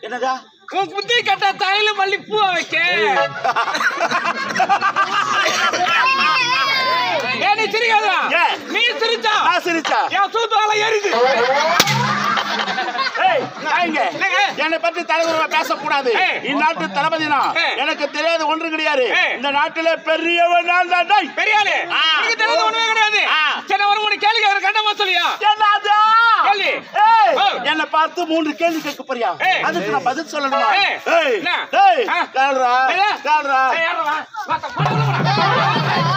என்னதா உன் புத்தி கட்ட தலையில மல்லி பூ வைக்க ஏ நீ சிரிக்காத ஏன்? நீ சிரிச்சா நான் சிரிச்சா என் சூத்துவால எரியுது ஏய், நாய்ங்க. என்னங்க? என்னை பற்றி தலைவரா பேசக்கூடாது ஏய். இந்நாட்டு தளபதி நான் ஏய். எனக்கு தெரியாத ஒன்று கிடையாது ஏய். இந்த நாட்டிலே பெரியவன் நான் தான் டேய். பெரியாளு ஆ. எனக்கு தெரியாத ஒண்ணுமே கிடையாது ஆ. சரி ஒரு மூணு கேள்வி கேட்கற கண்டமா சொல்லியா என்னது? கேள்வி. ஏய், ஓ. என்னை பார்த்து மூன்று கேள்வி கேட்க போறியா ஏய். அதுக்கு நான் பதில் சொல்லணுமா ஏய். ஏய், என்ன? ஏய், ஆ. கால்ரா, ஏய். கால்ரா. ஏய், யாரா வா? வா, த- போடா, போடா, போடா.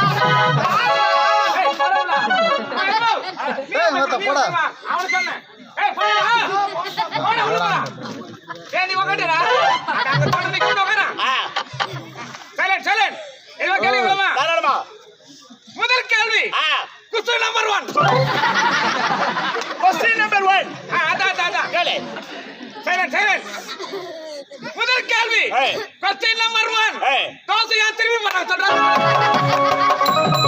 ஏய், போடா, போடா. ஏய், வாத்தா, போடா. அவனுக்கு சொன்னேன். ஏய், போடா. போடா, உள்ள போடா. ஏய், நீ உக்காந்துடா. அட, அங்க போடா, நீ கொண்டு உக்காரா. ஆ, Silent, silent. இதுவா கேள்வி விடுமா? தாராளமா. முதல் கேள்வி ஆ, குஸ்து number one question number one. அதான் அதான், அதான் கேளு. சைலண்ட் சைலண்ட் முதல் கேள்வி ஏய். கொஸ்டின் நம்பர் ஒன் ஏய். தோசை ஏன் திரும்பி போறாங்க சொல்றாங்க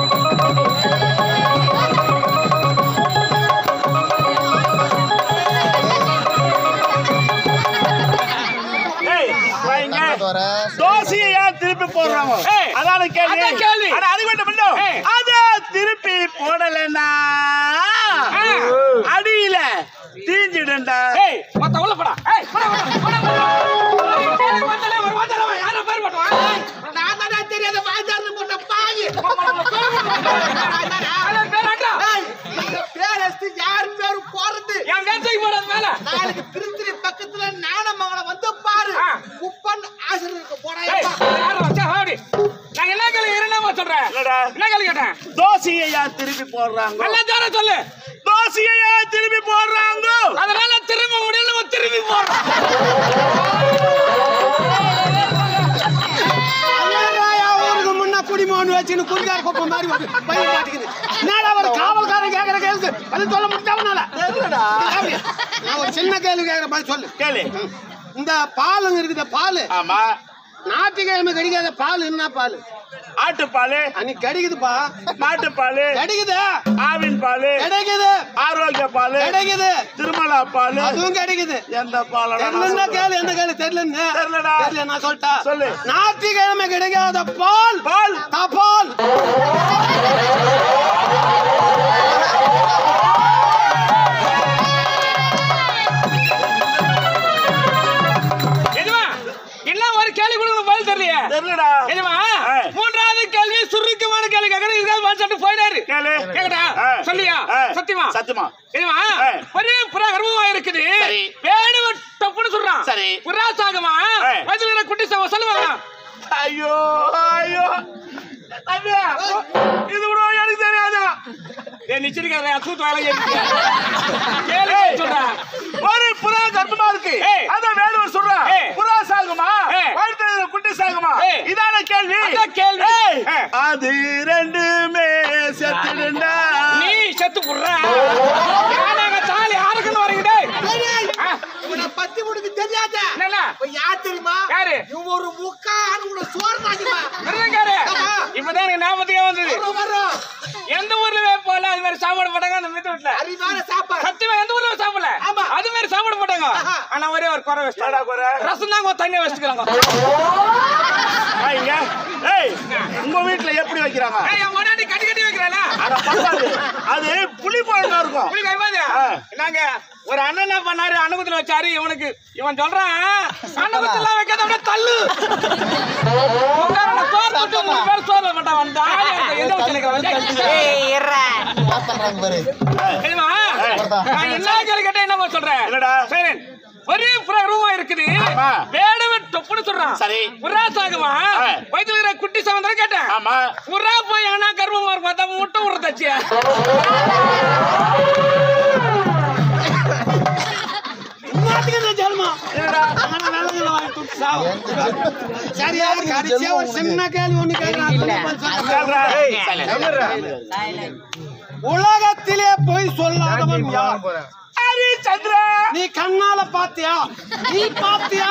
ஏய், வாங்க. தோற தோசையை ஏன் திருப்பி போடுறாங்க ஏய், அதான கேள்வி அதான் கேள்வி. அட, அது மட்டும் மட்டும் ஏய். அத திருப்பி போடலன்னா ஆ. அடியில தீஞ்சிடுண்டா ஏய் மத்த உள்ள போடா ஏய் போடா போடா போடா போடா ஏய், கேள்வி வந்தாலே ஒரு வார்த்தை அவன் யாரோ பேர் போட்டுவா நான் தானே தெரியாத வாய்தார்னு போட்ட பாவி அவன் பேர் ஆட்டா பேர் எடுத்து யார் பேரு போறது என் வேட்டைக்கு போறது மேல நாளைக்கு திருத்திரி பக்கத்துல ஞானமங்கலம் வந்து பாரு ஆ. குப்பன் ஆசிரியருக்கு ஏய் போறாங்க யாரோ வச்சா வாடி நான் என்ன கேள்வி என்னமா சொல்றேன் இல்லடா. என்ன கேள்வி கேட்டேன் தோசையை ஏன் திருப்பி போடுறாங்க நல்லா ஜார சொல்லு தோசையை ஏன் திருப்பி போடுறாங்க அதனால திரும்ப முடியல நம்ம திரும்பி போறோம் ஊருக்கு முன்ன குடிமோன்னு வச்சுன்னு குடிக்கார குப்பை மாதிரி வந்து பையன் மாட்டிக்குது என்னடா ஒரு காவல்காரன் கேட்கற கேள்வி அது சொல்ல முடியாமனால நான் ஒரு சின்ன கேள்வி கேட்கற மாதிரி சொல்லு கேளு இந்த பாலுங்க இருக்குது பால் ஆமா ஞாயிற்றுக்கிழமை கிடைக்காத பால் என்ன பால் ஆட்டுப்பாலு அன்னைக்கு கிடைக்குதுப்பா மாட்டுப்பாலு கிடைக்குது ஆவின் பாலு கிடைக்குது ஆரோக்கிய பாலு கிடைக்குது திருமலா பாலு அதுவும் கிடைக்குது எந்த பாலடா நான் தெரியலன்னா சொல்றேன்? கேளு எந்த கேளு தெரியலன்னு தெரியலடா. தெரியல நான் சொல்லிட்டா சொல்லு. ஞாயிற்றுக்கிழமை கிடைக்காத பால் பால் தபால் எதுவா எல்லாம் ஒரு கேள்வி கூட உங்களுக்கு பதில் தெரியலையே தெரியலடா எதுவா ஆ. மூன்றாவது கேள்வி சுருக்கமான கேள்வி கேட்கறது இதுக்காக வாட்ஸ்அப் போயிடாரு கேளு கேக்கடா ஆ. சொல்லியா ஆ. சத்தியமா சத்தியமா எதுவா ஆ. ஒரே புறா கர்ப்பமா இருக்குது சரி. வேடுவ டப்புன்னு சொல்றான் சரி. புறா சாகமா ஆ. வயசுல குட்டி சாக சொல்லுவாங்க ஐயோ ஐயோ அண்ணா, இது கூட எனக்கு தெரியாதா ஏ நிச்சிருக்காத தூத்து வேலை கேளு சொல்றா ஒரு புறா கர்ப்பமா இருக்கு ஏய். அத வேணும்னு சொல்றா ஏய். புறா சாகுமா ஏய். வயித்துல குட்டி சாகுமா ஏய். இதான கேள்வி அதான் கேள்வி. ஏய். ஏய். அது ரெண்டுமே செத்துடுண்டா நீ செத்து புடுறா ஏனாங்க தாலி யாருக்குன்னு வரீங்க டேய் ஆ, இவனை பத்தி உனக்கு தெரியாத என்னண்ணா இவன் யார் தெரியுமா யாரு? இவன் ஒரு முக்கால் கூட சோறு நாட்டிமா விருதுக்காரு ஆமா. இப்பதான் எனக்கு ஞாபகத்துக்கே வந்தது வரும் வரும் எந்த ஊர்ல போல அது மாதிரி சாப்பாடு போட்டாங்க அந்த மீத்து வீட்டுல அறிவான சாப்பாடு சத்தியமா எந்த ஊர்ல சாப்பிடல ஆமா. அது மாதிரி சாப்பாடு போட்டாங்க ஆஹா. ஆனா ஒரே ஒரு குறை என்னடா வச்சிட்டாங்க குறை? ரசம் தாங்க தண்ணியை வச்சுக்கிறாங்க ஐயா, ஏய் உங்க வீட்டுல எப்படி வைக்கிறாங்க ஏய், என் முன்னாடி கட்டி கட்டி வைக்கிறாளா அட பத்தாது அது புளி குழம்பா இருக்கும் புள்ளி கைமாது ஆ. நாங்க ஒரு அண்ணன் என்ன பண்ணாரு அன்னகுத்துல வச்சாரு இவனுக்கு இவன் சொல்றான் அன்னகுத்துல வைக்காத அப்படியே தள்ளு உட்காரன சோறு போட்டு மூணு பேர் சோறு போட்டா வந்தா எந்த வச்சு பாத்துறாங்க பாரு தெரியுமா நான் என்ன கேள்வி கேட்டேன் என்ன சொல்றேன் என்னடா? சரி ஒரே புறா ரூமா இருக்குது ஆமா. வேடவ டொப்புன்னு சொல்றான் சரி. புறா சாகுமா ஆ. வயித்துல இருக்கிற குட்டி சாவந்தரம் கேட்டேன் ஆமா புறா போய் ஆனா கர்ப்பமா இருக்கும் பார்த்தா முட்டை விடுறதாச்சியா இன்னத்துக்கு இந்த ஜென்மா ஆனா நல்லதுல வாங்கி கொடுத்து சாவு சரியா கடைசியா ஒரு சின்ன கேள்வி ஒண்ணு கேட்கறான் சொல்றா. ஏய், உலகத்திலே போய் சொல்லாதவன் யார் ஹரி சந்திரா நீ கண்ணால பாத்தியா நீ பாத்தியா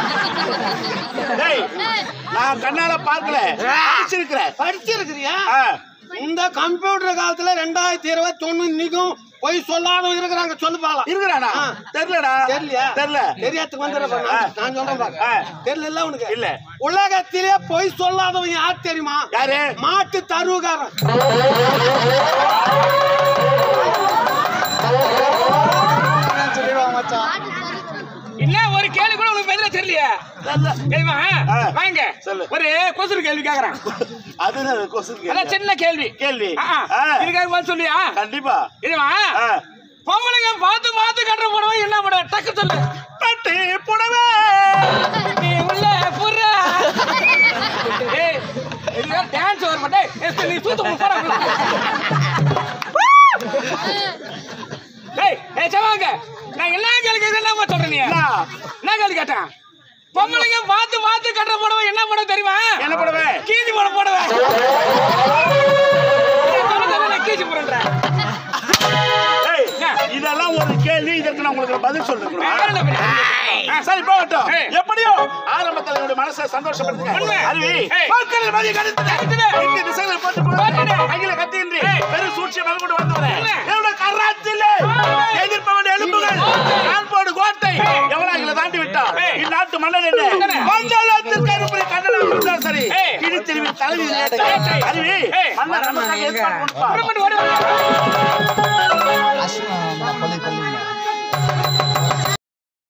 டேய் நான் கண்ணால பார்க்கல படிச்சிருக்கிறேன் படிச்சிருக்கிறியா ஆ, இந்த கம்ப்யூட்டர் காலத்துல ரெண்டாயிரத்தி இருபத்தி ஒண்ணு இன்னைக்கும் பொய் சொல்லாதவங்க இருக்கிறாங்க சொல்லு பாக்கலாம் இருக்கிறானா ஆ. தெரியலடா தெரியலையா தெரியல தெரியாதுக்கு வந்துடுறேன் நான் நான் சொல்றேன் பாரு. ஆ. தெரியல உனக்கு இல்ல. உலகத்திலே பொய் சொல்லாதவங்க யார் தெரியுமா யாரு மாட்டு தருவுகாரன் சொல்லிடுவான் மச்சான் இல்ல ஒரு கேள்வி கூட உனக்கு பதில தெரியலையே தெரியுமா ஆ. வாங்க சொல்லு. ஒரு கொசுறு கேள்வி கேக்குறேன் அதுதான் கொஸ்டின் அதான் சின்ன கேள்வி கேள்வி ஆ, ஆ. ஆ. இதுக்காக பதில் சொல்லியா கண்டிப்பா தெரியுமா ஆ. பொம்பளைங்க பார்த்து பார்த்து கட்டுற புடவை என்ன புடவை டக்கு சொல்லு பட்டு புடவை நீ உள்ள புற ஏய் இது டான்ஸ் வர மாட்டே நீ சூத்து போற ஏய் ஏய் சவாங்க நான் என்ன கேள்வி கேட்கறேன் என்ன சொல்றேன் நீ என்ன? என்ன கேள்வி கேட்டேன் பொம்பளைங்க பார்த்து பார்த்து கட்டுற புடவை என்ன புடவை தெரியுமா என்ன புடவை கீசி போட போடவே கீசி போடுறேன் ஏய், என்ன? இதெல்லாம் ஒரு கேள்வி இதற்கு நான் உங்களுக்கு பதில் வேற சொல்லிருக்கணும் என்ன பண்ண? ஆ, சரி போகட்டும் ஏய். எப்படியோ ஆரம்பத்தில் என்னுடைய மனசை சந்தோஷப்படுத்துங்க உண்மை. அருவி ஏய். மக்கள் மதிய கணித்தது கணித்தது. இங்கு திசைகளை போட்டு போட்டுடு. கையில கத்தின்றி ஏய். பெரும் சூழ்ச்சி மேற்கொண்டு வந்தவரே உண்மை. என்னோட கராச்சிலே ஏய். எதிர்ப்பவன் எலும்புகள் கான்போடு கோட்டை ஏய். எவ்வளவு தாண்டி விட்டான் ஏய். இந்நாட்டு மன்னன் என்ன மன்னனே. மஞ்சளத்திற்கு அனுப்பி கண்ணனாக இருந்தால் சரி ஏய். கிழித்தெறிவி தலைவி ஏய். அருவி ஏய். மன்னர் நமக்காக ஏற்பாடு கொடுப்பார். புறப்பட்டு ஓடி வா. அஸ்மா, பள்ளி பள்ளி